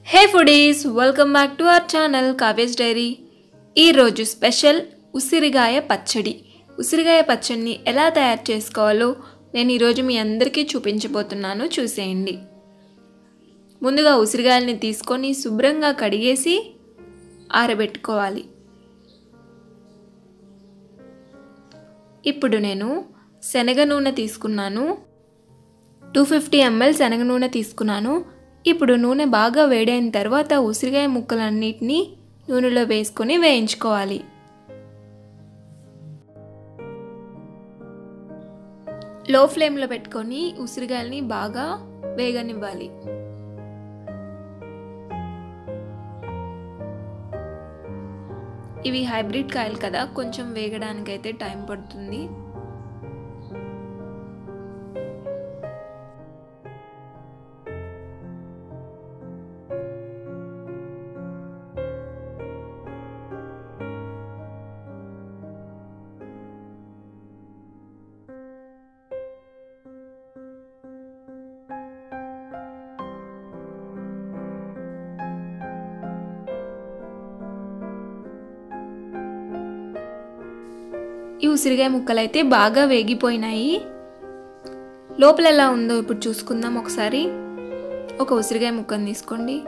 hey foodies welcome back to our channel Kavya's diary ఈరోజు special ఉసిరిగాయ పచ్చడి ఉసిరిగాయ పచ్చడిని ఎలా తయారు చేసుకోవాలో నేను ఈరోజు మీ అందరికీ చూపించబోతున్నాను చూసేయండి ముందుగా ఉసిరిగాయల్ని తీసుకొని శుభ్రంగా కడిగేసి ఆరబెట్టుకోవాలి ఇప్పుడు నేను శనగ నూనె తీసుకున్నాను టూ ఫిఫ్టీ ఎంఎల్ శనగ నూనె తీసుకున్నాను ఇప్పుడు నూనె బాగా వేడైన తర్వాత ఉసిరికాయ ముక్కలన్నిటినీ నూనెలో వేసుకొని వేయించుకోవాలి లో ఫ్లేమ్లో పెట్టుకొని ఉసిరికాయలని బాగా వేగనివ్వాలి ఇవి హైబ్రిడ్ కాయలు కదా కొంచెం వేగడానికి అయితే టైం పడుతుంది ఈ ఉసిరికాయ ముక్కలు అయితే బాగా వేగిపోయినాయి లోపల ఎలా ఉందో ఇప్పుడు చూసుకుందాం ఒకసారి ఒక ఉసిరికాయ ముక్కను తీసుకోండి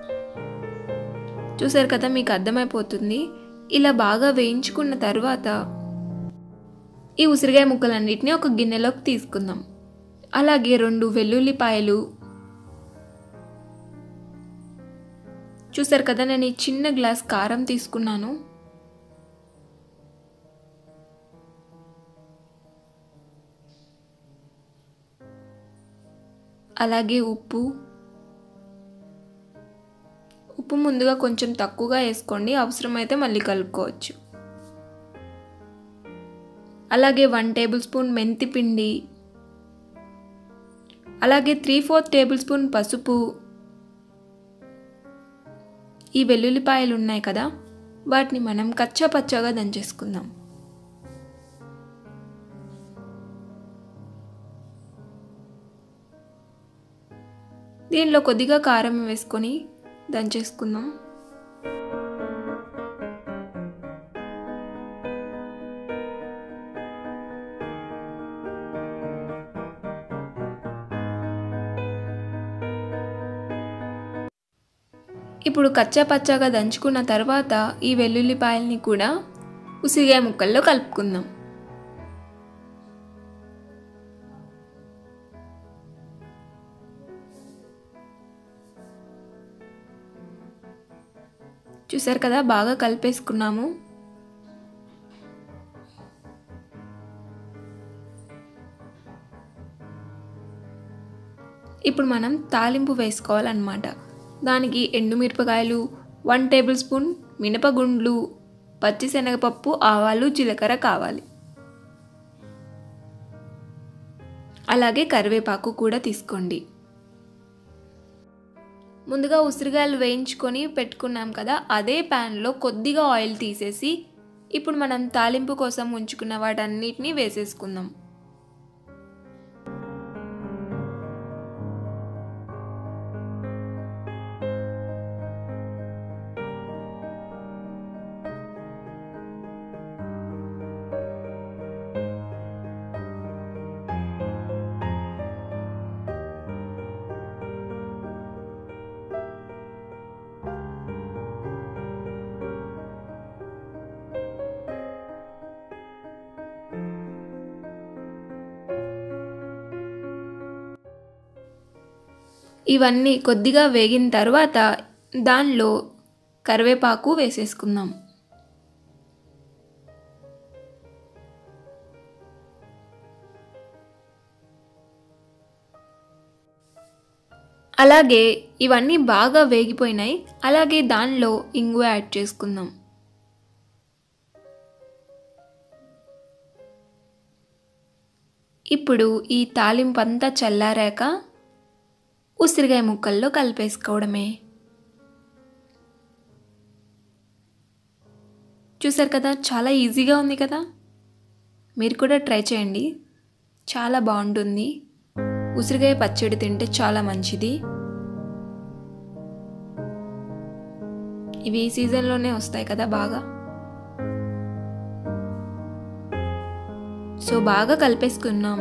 చూసారు కదా మీకు అర్థమైపోతుంది ఇలా బాగా వేయించుకున్న తర్వాత ఈ ఉసిరికాయ ముక్కలన్నిటిని ఒక గిన్నెలోకి తీసుకుందాం అలాగే రెండు వెల్లుల్లిపాయలు చూసారు కదా నేను ఈ చిన్న గ్లాస్ కారం తీసుకున్నాను అలాగే ఉప్పు ఉప్పు ముందుగా కొంచెం తక్కువగా వేసుకోండి అవసరమైతే మళ్ళీ కలుపుకోవచ్చు అలాగే వన్ టేబుల్ స్పూన్ మెంతి పిండి అలాగే త్రీ ఫోర్త్ టేబుల్ స్పూన్ పసుపు ఈ వెల్లుల్లిపాయలు ఉన్నాయి కదా వాటిని మనం కచ్చా పచ్చగా దంచేసుకుందాం దీనిలో కొద్దిగా కారం వేసుకొని దంచేసుకుందాం ఇప్పుడు కచ్చా పచ్చాగా దంచుకున్న తర్వాత ఈ వెల్లుల్లిపాయల్ని కూడా ఉసిరికాయ ముక్కల్లో కలుపుకుందాం చూసారు కదా బాగా కలిపేసుకున్నాము ఇప్పుడు మనం తాలింపు వేసుకోవాలన్నమాట దానికి ఎండుమిరపకాయలు వన్ టేబుల్ స్పూన్ మినపగుండ్లు పచ్చిశనగపప్పు ఆవాలు జీలకర్ర కావాలి అలాగే కరివేపాకు కూడా తీసుకోండి ముందుగా ఉసిరికాయలు వేయించుకొని పెట్టుకున్నాం కదా అదే ప్యాన్లో కొద్దిగా ఆయిల్ తీసేసి ఇప్పుడు మనం తాలింపు కోసం ఉంచుకున్న వాటన్నిటిని వేసేసుకుందాం ఇవన్నీ కొద్దిగా వేగిన తర్వాత దానిలో కరివేపాకు వేసేసుకుందాం అలాగే ఇవన్నీ బాగా వేగిపోయినాయి అలాగే దానిలో ఇంగు యాడ్ చేసుకుందాం ఇప్పుడు ఈ తాలింపు అంతా చల్లారాక ఉసిరికాయ ముక్కల్లో కలిపేసుకోవడమే చూసారు కదా చాలా ఈజీగా ఉంది కదా మీరు కూడా ట్రై చేయండి చాలా బాగుంటుంది ఉసిరికాయ పచ్చడి తింటే చాలా మంచిది ఇవి ఈ సీజన్లోనే వస్తాయి కదా బాగా సో బాగా కలిపేసుకున్నాం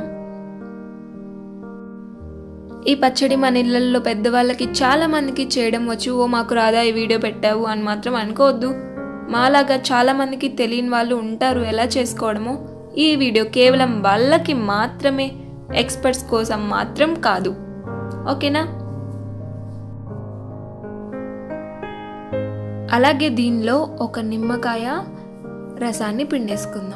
ఈ పచ్చడి మన ఇళ్ళల్లో పెద్దవాళ్ళకి చాలా మందికి చేయడం వచ్చు ఓ మాకు రాదా ఈ వీడియో పెట్టావు అని మాత్రం అనుకోవద్దు మాలాగా చాలా మందికి తెలియని వాళ్ళు ఉంటారు ఎలా చేసుకోవడమో ఈ వీడియో కేవలం వాళ్ళకి మాత్రమే ఎక్స్పర్ట్స్ కోసం మాత్రం కాదు ఓకేనా అలాగే దీనిలో ఒక నిమ్మకాయ రసాన్ని పిండేసుకుందాం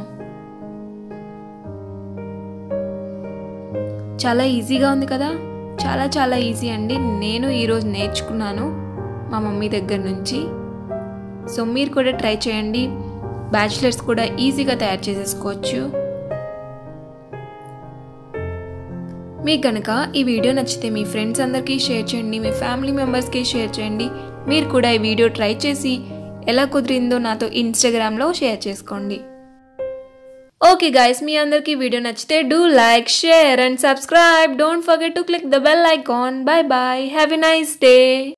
చాలా ఈజీగా ఉంది కదా చాలా చాలా ఈజీ అండి నేను ఈరోజు నేర్చుకున్నాను మా మమ్మీ దగ్గర నుంచి సో మీరు కూడా ట్రై చేయండి బ్యాచిలర్స్ కూడా ఈజీగా తయారు చేసేసుకోవచ్చు మీకు కనుక ఈ వీడియో నచ్చితే మీ ఫ్రెండ్స్ అందరికీ షేర్ చేయండి మీ ఫ్యామిలీ మెంబర్స్కి షేర్ చేయండి మీరు కూడా ఈ వీడియో ట్రై చేసి ఎలా కుదిరిందో నాతో ఇన్స్టాగ్రామ్లో షేర్ చేసుకోండి ఓకే గైస్ మీ అందరికీ వీడియో నచ్చితే do like share and subscribe don't forget to click the bell icon bye bye have a nice day